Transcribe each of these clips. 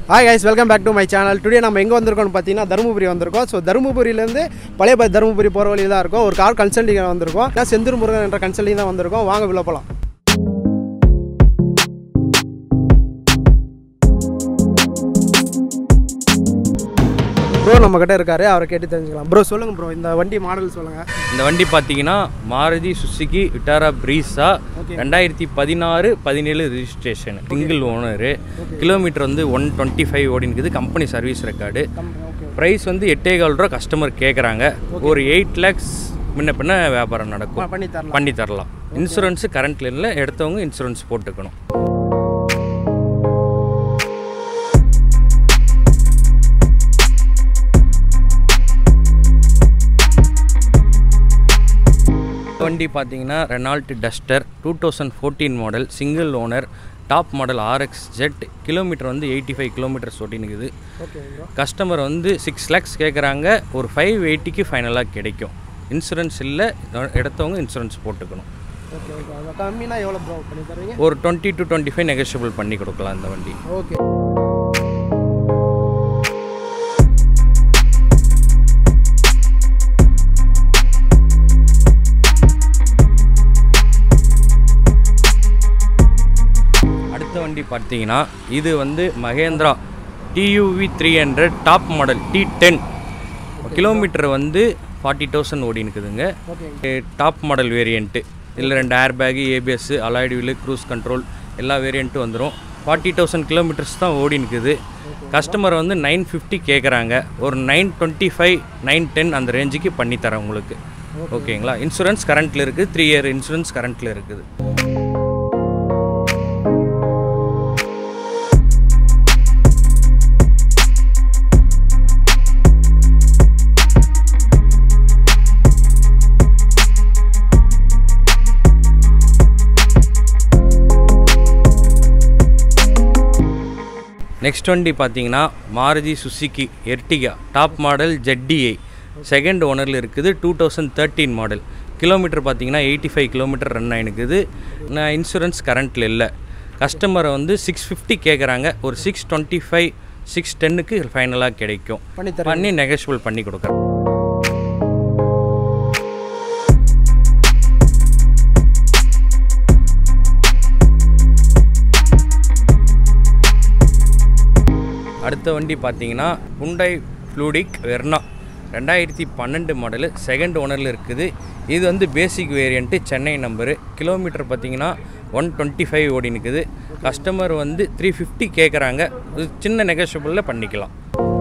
Hi guys welcome back to my channel today நம்ம எங்கே வந்திருக்கோம்னு பார்த்தீங்கன்னா தருமபுரி வந்திருக்கோம் ஸோ தருமபுரியிலேருந்து பழைய ப- தருமபுரி போகிற வழியில் தான் இருக்கோம் ஒரு கார் கன்சல்டிங் வந்திருக்கோம் நான் செந்தூர் முருகன் என்ற கன்சல்டிங் தான் வந்திருக்கோம் வாங்க உள்ள போகலாம் ப்ரோ நம்ம கிட்ட இருக்காரு அவரை கேட்டு தெரிஞ்சுக்கலாம் ப்ரோ சொல்லுங்க ப்ரோ இந்த வண்டி மாடல் சொல்லுங்க இந்த வண்டி பார்த்தீங்கன்னா மாருதி சுசுகி விட்டாரா பிரீஸா ரெண்டாயிரத்தி பதினாறு பதினேழு ரிஜிஸ்ட்ரேஷன் சிங்கிள் ஓனரு கிலோமீட்டர் வந்து ஒன் டுவெண்ட்டி ஃபைவ் ஓடினுக்குது company service record okay price வந்து எட்டே கால் ரூபா கஸ்டமர் கேட்குறாங்க ஒரு எயிட் லேக்ஸ் முன்ன பின்ன வியாபாரம் நடக்கும் பண்ணி தரலாம் பண்ணி தரலாம் இன்சூரன்ஸு கரண்ட்ல இல்லை எடுத்தவங்க இன்சூரன்ஸ் போட்டுக்கணும் வண்டி பார்த்தீங்கன்னா Renault Duster two thousand fourteen model single owner top model RX Z kilometre வந்து எயிட்டி ஃபைவ் கிலோமீட்டர்ஸ் ஓட்டினுக்குது ஓகே ப்ரோ கஸ்டமர் வந்து சிக்ஸ் லேக்ஸ் கேட்குறாங்க ஒரு ஃபைவ் எயிட்டிக்கு ஃபைனலாக கிடைக்கும் இன்சூரன்ஸ் இல்லை எடுத்தவங்க இன்சூரன்ஸ் போட்டுக்கணும் ஓகே ஓகே அது கம்மினா எவ்வளோ ப்ரோ பண்ணி தருவீங்க ஒரு twenty to twenty five negotiable பண்ணி கொடுக்கலாம் இந்த வண்டி ஓகே அடுத்த வண்டி பார்த்தீங்கன்னா இது வந்து Mahindra TUV three hundred top model T ten kilometre வந்து ஃபார்ட்டி தௌசண்ட் ஓடி இருக்குதுங்க ஓகே டாப் மாடல் வேரியண்ட்டு இதில் ரெண்டு airbag ABS alloyed wheel cruise control எல்லா வேரியண்ட்டும் வந்துடும் ஃபார்ட்டி தௌசண்ட் கிலோமீட்டர்ஸ் தான் ஓடி இருக்குது கஸ்டமர் வந்து நைன் ஃபிஃப்டி கேட்குறாங்க ஒரு nine twenty five nine ten அந்த ரேஞ்சுக்கு பண்ணித்தரேன் உங்களுக்கு ஓகேங்களா இன்சூரன்ஸ் கரண்ட்டில் இருக்குது த்ரீ இயர் இன்சூரன்ஸ் கரண்ட்டில் இருக்குது நெக்ஸ்ட் வண்டி பார்த்தீங்கன்னா Maruti Suzuki Ertiga top model ZDI second ஓனரில் இருக்குது two thousand thirteen model kilometre பார்த்தீங்கன்னா எயிட்டி ஃபைவ் கிலோமீட்டர் ரன் ஆகினுக்குது நான் இன்சூரன்ஸ் கரண்ட்டில் இல்லை கஸ்டமரை வந்து சிக்ஸ் ஃபிஃப்டி கேட்குறாங்க ஒரு சிக்ஸ் டுவெண்ட்டி ஃபைவ் சிக்ஸ் டென்னுக்கு ஃபைனலாக கிடைக்கும் பண்ணி பண்ணி நெகோஷியபிள் பண்ணி கொடுக்குறேன் அடுத்த வண்டி பார்த்தீங்கன்னா ஹுண்டாய் ஃப்ளூடிக் வெர்னா ரெண்டாயிரத்தி பன்னெண்டு மாடலு செகண்ட் ஓனரில் இருக்குது இது வந்து basic variant Chennai number kilometre பார்த்தீங்கன்னா ஒன் டுவெண்ட்டி ஃபைவ் ஓடி நிற்குது கஸ்டமர் வந்து த்ரீ ஃபிஃப்டி கேட்குறாங்க இது சின்ன நெகோஷியபிளில் பண்ணிக்கலாம்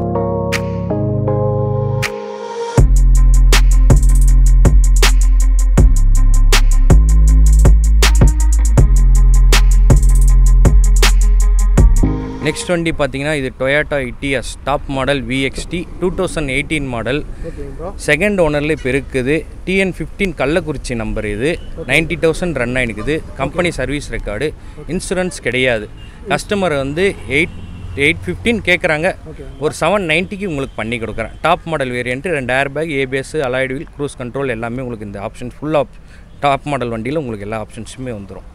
நெக்ஸ்ட் வண்டி பார்த்தீங்கன்னா இது Toyota Etios top model VXD two thousand eighteen model okay bro second ஓனரில் இப்போ இருக்குது டிஎன் ஃபிஃப்டீன் கள்ளக்குறிச்சி நம்பர் இது நைன்ட்டி தௌசண்ட் ரன் ஆகினுக்குது கம்பெனி சர்வீஸ் ரெக்கார்டு இன்சூரன்ஸ் கிடையாது கஸ்டமர் வந்து எயிட் எயிட் ஃபிஃப்டீன் கேட்குறாங்க ஒரு செவன் நைன்ட்டிக்கு உங்களுக்கு பண்ணி கொடுக்குறேன் டாப் மாடல் வேரியண்ட்டு ரெண்டு airbag ABS alloyed wheel cruise control எல்லாமே உங்களுக்கு இந்த option full of top model வண்டியில் உங்களுக்கு எல்லா ஆப்ஷன்ஸுமே வந்துடும்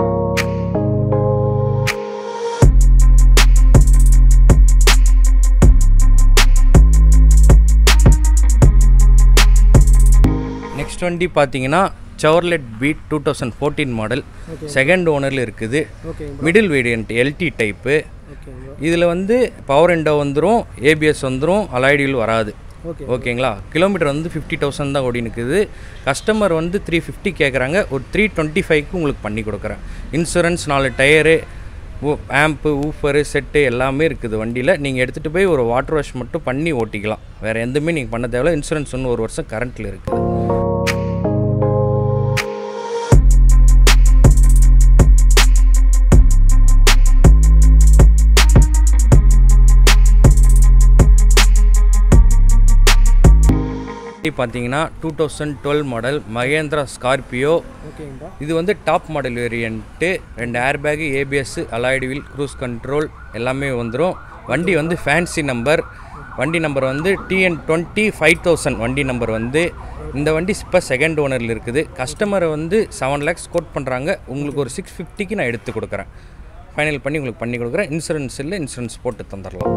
நெக்ஸ்ட் வண்டி பார்த்தீங்கன்னா Chevrolet Beat two thousand fourteen model second ஓனரில் இருக்குது okay middle variant LT type okay bro இதில் வந்து பவர் விண்டோ வந்துடும் ஏபிஎஸ் வந்துடும் அலாய்டியில் வராது ஓகே ஓகேங்களா கிலோமீட்டர் வந்து ஃபிஃப்டி தௌசண்ட் தான் ஓடி நிற்குது கஸ்டமர் வந்து த்ரீ ஃபிஃப்டி கேட்குறாங்க ஒரு த்ரீ டுவெண்ட்டி ஃபைவ்க்கு உங்களுக்கு பண்ணி கொடுக்குறேன் இன்சூரன்ஸ் நாலு டயரு ஆம்ப்பு ஊஃபரு செட்டு எல்லாமே இருக்குது வண்டியில் நீங்கள் எடுத்துகிட்டு போய் ஒரு வாட்டர் வாஷ் மட்டும் பண்ணி ஓட்டிக்கலாம் வேறு எதுவுமே நீங்கள் பண்ண தேவையில்ல இன்சூரன்ஸ் இன்னும் ஒரு வருஷம் கரண்ட்டில் இருக்குது வண்டி பார்த்தீங்கன்னா two thousand twelve model Mahindra Scorpio ஓகேங்க ப்ரோ இது வந்து டாப் மாடல் வேரியண்ட்டு ரெண்டு airbag ABS alloyed wheel cruise control எல்லாமே வந்துடும் வண்டி வந்து ஃபேன்சி நம்பர் வண்டி நம்பர் வந்து டிஎன் டுவெண்ட்டி ஃபைவ் தௌசண்ட் வண்டி நம்பர் வந்து இந்த வண்டி இப்போ செகண்ட் ஓனரில் இருக்குது கஸ்டமரை வந்து செவன் லேக்ஸ் கோட் பண்ணுறாங்க உங்களுக்கு ஒரு சிக்ஸ் ஃபிஃப்டிக்கு நான் எடுத்து கொடுக்குறேன் ஃபைனல் பண்ணி உங்களுக்கு பண்ணி கொடுக்குறேன் இன்சூரன்ஸ் இல்லை இன்சூரன்ஸ் போட்டு தந்துடலாம்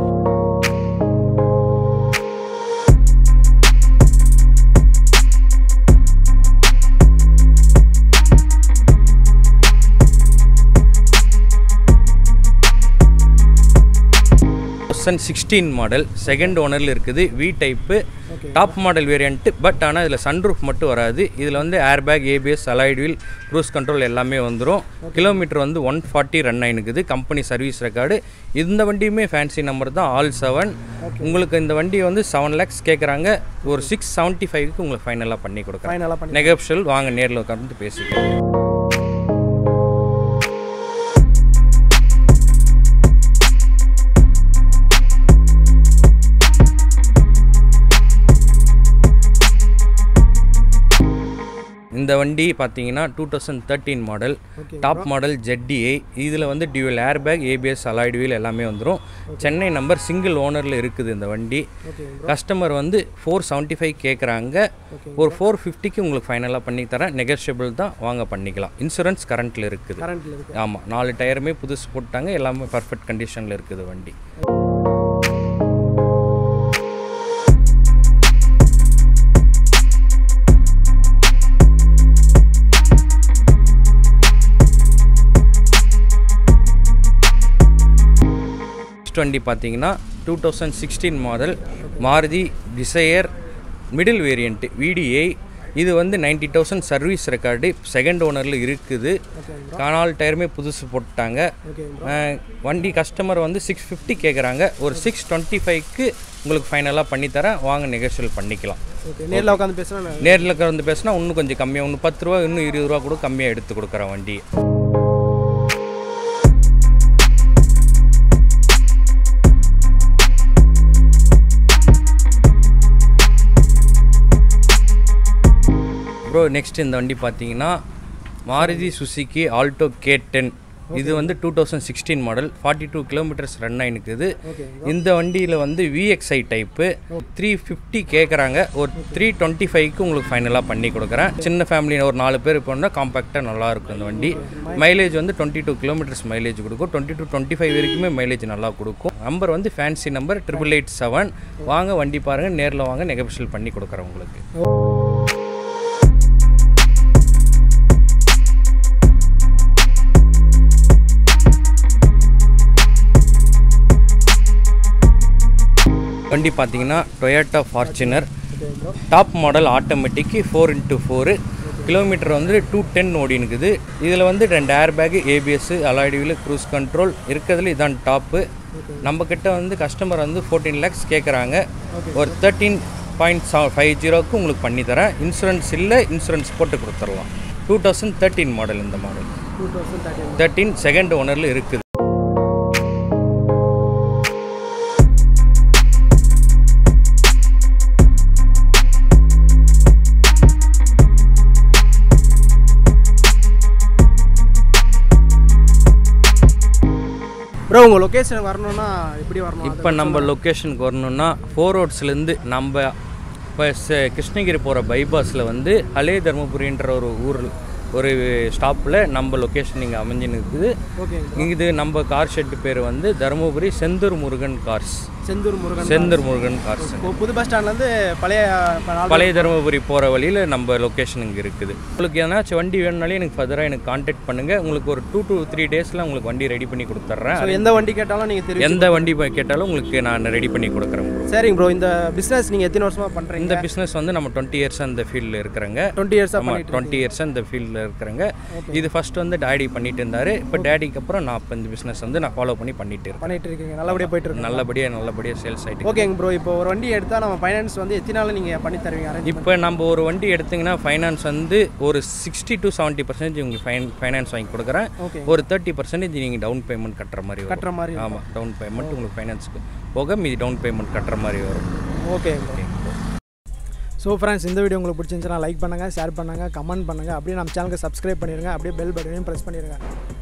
தௌசண்ட் சிக்ஸ்டீன் மாடல் செகண்ட் ஓனரில் இருக்குது V type top model variant but ஆனால் இதில் சன்ரூஃப் மட்டும் வராது இதில் வந்து airbag ABS alloyed wheel cruise control எல்லாமே வந்துடும் கிலோமீட்டர் வந்து ஒன் ஃபார்ட்டி ரன் ஆயினுக்குது கம்பெனி சர்வீஸ் ரெக்கார்டு இந்த வண்டியுமே ஃபேன்சி நம்பர் தான் ஆல் செவன் உங்களுக்கு இந்த வண்டி வந்து செவன் லேக்ஸ் கேட்குறாங்க ஒரு சிக்ஸ் செவன்ட்டி ஃபைவ்க்கு உங்களுக்கு ஃபைனலாக பண்ணி கொடுக்குறேன் ஃபைனலாக பண்ணி நெகப்ஷல் வாங்க நேரில் உட்காந்து பேசிக்கலாம் இந்த வண்டி பார்த்தீங்கன்னா two thousand thirteen model top model ZDI இதில் வந்து dual airbag ABS alloyed wheel எல்லாமே வந்துடும் சென்னை நம்பர் சிங்கிள் ஓனரில் இருக்குது இந்த வண்டி கஸ்டமர் வந்து ஃபோர் செவன்ட்டி ஃபைவ் கேட்குறாங்க ஒரு ஃபோர் ஃபிஃப்டிக்கு உங்களுக்கு ஃபைனலாக பண்ணி தரேன் நெகோஷியபிள் தான் வாங்க பண்ணிக்கலாம் இன்சூரன்ஸ் கரண்ட்டில் இருக்குது கரண்ட்டில் இருக்கு ஆமாம் நாலு டயருமே புதுசு போட்டாங்க எல்லாமே பர்ஃபெக்ட் கண்டிஷனில் இருக்குது வண்டி நெக்ஸ்ட் வண்டி பார்த்தீங்கன்னா two thousand sixteen model Maruti Dzire middle variant VDI இது வந்து ninety thousand service record second ஓனரில் இருக்குது கானால் டயருமே புதுசு போட்டாங்க ஓகே அஹ், வண்டி கஸ்டமர் வந்து சிக்ஸ் ஃபிஃப்டி கேட்குறாங்க ஒரு சிக்ஸ் டுவெண்ட்டி ஃபைவ்க்கு உங்களுக்கு ஃபைனலாக பண்ணித்தரேன் வாங்க நெகோஷியல் பண்ணிக்கலாம் ஓகே நேரில் உட்காந்து பேசுனா நேரில் வந்து பேசினா இன்னும் கொஞ்சம் கம்மியாக இன்னும் பத்து ரூபா இன்னும் இருபது ரூபா கூட கம்மியாக எடுத்து கொடுக்குறேன் வண்டி ப்ரோ நெக்ஸ்ட் இந்த வண்டி பார்த்தீங்கன்னா Maruti Suzuki Alto K ten இது வந்து two thousand sixteen model forty two kilometres run ஆகினுக்குது ஓகே இந்த வண்டியில் வந்து விஎக்ஸ்ஐ டைப்பு த்ரீ ஃபிஃப்டி கேட்குறாங்க ஒரு த்ரீ டுவெண்ட்டி ஃபைவ்க்கு உங்களுக்கு ஃபைனலாக பண்ணி கொடுக்குறேன் சின்ன ஃபேமிலி ஒரு நாலு பேர் போனால் காம்பேக்டாக நல்லா இருக்கும் இந்த வண்டி மைலேஜ் வந்து டுவெண்ட்டி டூ கிலோமீட்டர்ஸ் மைலேஜ் கொடுக்கும் டுவெண்ட்டி டூ டுவெண்ட்டி ஃபைவ் வரைக்குமே மைலேஜ் நல்லா கொடுக்கும் நம்பர் வந்து fancy number triple eight seven வாங்க வண்டி பாருங்கள் நேரில் வாங்க நெகோஷியல் பண்ணி கொடுக்குறேன் உங்களுக்கு வண்டி பார்த்தீங்கன்னா Toyota Fortuner okay bro top model automatic four into four kilometre வந்து டூ டென் ஓடி இருக்குது இதில் வந்து ரெண்டு airbag ABS alloyed wheel cruise control இருக்கிறதுல இதான் டாப்பு நம்ம கிட்ட வந்து கஸ்டமர் வந்து ஃபோர்டீன் லேக்ஸ் கேட்குறாங்க ஒரு தேர்ட்டீன் பாயிண்ட் ஃபைவ் ஜீரோக்கு உங்களுக்கு பண்ணி தரேன் இன்சூரன்ஸ் இல்லை இன்சூரன்ஸ் போட்டு கொடுத்துடலாம் டூ தௌசண்ட் தேர்ட்டீன் மாடல் இந்த model two thousand thirteen thirteen second ஓனரில் இருக்குது ப்ரோ உங்கள் லொக்கேஷன் வரணும்னா எப்படி வரணும் இப்போ நம்ம லொக்கேஷனுக்கு வரணும்னா ஃபோர் ரோட்ஸ்லேருந்து நம்ம இப்போ கிருஷ்ணகிரி போகிற பைபாஸில் வந்து ஹலே தருமபுரின்ற ஒரு ஊர் ஒரு ஸ்டாப்பில் நம்ம லொக்கேஷன் இங்கே அமைஞ்சுன்னு இருக்குது ஓகேங்க இது நம்ம கார் ஷெட்டு பேர் வந்து தருமபுரி செந்தூர் முருகன் கார்ஸ் செந்தூர் முருகன் செந்தூர் முருகன் கார்ஸ் இப்போ புது பஸ் ஸ்டாண்ட்லேருந்து பழைய இப்ப நாலு- பழைய தருமபுரி போகிற வழியில் நம்ம லொக்கேஷன் இங்கே இருக்குது உங்களுக்கு ஏதாச்சும் வண்டி வேணுனாலே எனக்கு ஃபர்தராக எனக்கு காண்டாக்ட் பண்ணுங்கள் உங்களுக்கு ஒரு டூ to த்ரீ டேஸில் உங்களுக்கு வண்டி ரெடி பண்ணி கொடுத்துட்றேன் So, எந்த வண்டி கேட்டாலும் நீங்கள் தெரியும் எந்த வண்டி ப- கேட்டாலும் உங்களுக்கு நான் ரெடி பண்ணி கொடுக்குறேன் bro. சரிங்க ப்ரோ இந்த பிஸ்னஸ் நீங்கள் எத்தனை வருஷமாக பண்ணுறீங்க இந்த பிஸ்னஸ் வந்து நம்ம டுவெண்ட்டி இயர்ஸ் அந்த ஃபீல்டில் இருக்கிறாங்க டுவெண்ட்டி இயர்ஸாக ஆமாம் பண்ணிட்டு டுவெண்ட்டி இயர்ஸ் இந்த ஃபீல்டில் இருக்கிறாங்க இது ஃபர்ஸ்ட் வந்து டாடி பண்ணிட்டு இருந்தார் இப்போ டேடிக்கு அப்புறம் நான் இப்போ இந்த பிஸ்னஸ் வந்து நான் ஃபாலோ பண்ணி பண்ணிட்டு இருக்கேன் பண்ணிட்டு இருக்கீங்க நல்லபடியாக போயிட்டு இருக்கு நல்லபடியாக நல்லபடியாக சேல்ஸ் ஆகிட்டு ஓகேங்க ப்ரோ இப்போ ஒரு வண்டி எடுத்தால் நம்ம ஃபைனான்ஸ் வந்து எத்தனை நாள் நீங்கள் பண்ணி தருவீங்க அரேஞ்ச் இப்போ நம்ம ஒரு வண்டி எடுத்தீங்கன்னா ஃபைனான்ஸ் வந்து ஒரு சிக்ஸ்டி டு செவன்ட்டி பர்சன்டேஜ் உங்களுக்கு ஃபைன் ஃபைனான்ஸ் வாங்கி கொடுக்குறேன் ஓகே ஒரு தேர்ட்டி பர்சன்டேஜ் நீங்கள் டவுன் பேமெண்ட் கட்டுற மாதிரி வரும் கட்டுற மாதிரி ஆமாம் டவுன் பேமெண்ட் உங்களுக்கு ஃபைனான்ஸ்க்கு போக மீதி டவுன் பேமெண்ட் கட்டுற மாதிரி வரும் ஓகே ஸோ ஃப்ரெண்ட்ஸ் இந்த வீடியோ உங்களுக்கு பிடிச்சிருந்துச்சுன்னா லைக் பண்ணுங்கள் ஷேர் பண்ணுங்கள் கமெண்ட் பண்ணுங்கள் அப்படியே நம்ம சேனலுக்கு சப்ஸ்கிரைப் பண்ணிடுங்க அப்படியே பெல் பட்டனையும் ப்ரெஸ் பண்ணிடுங்க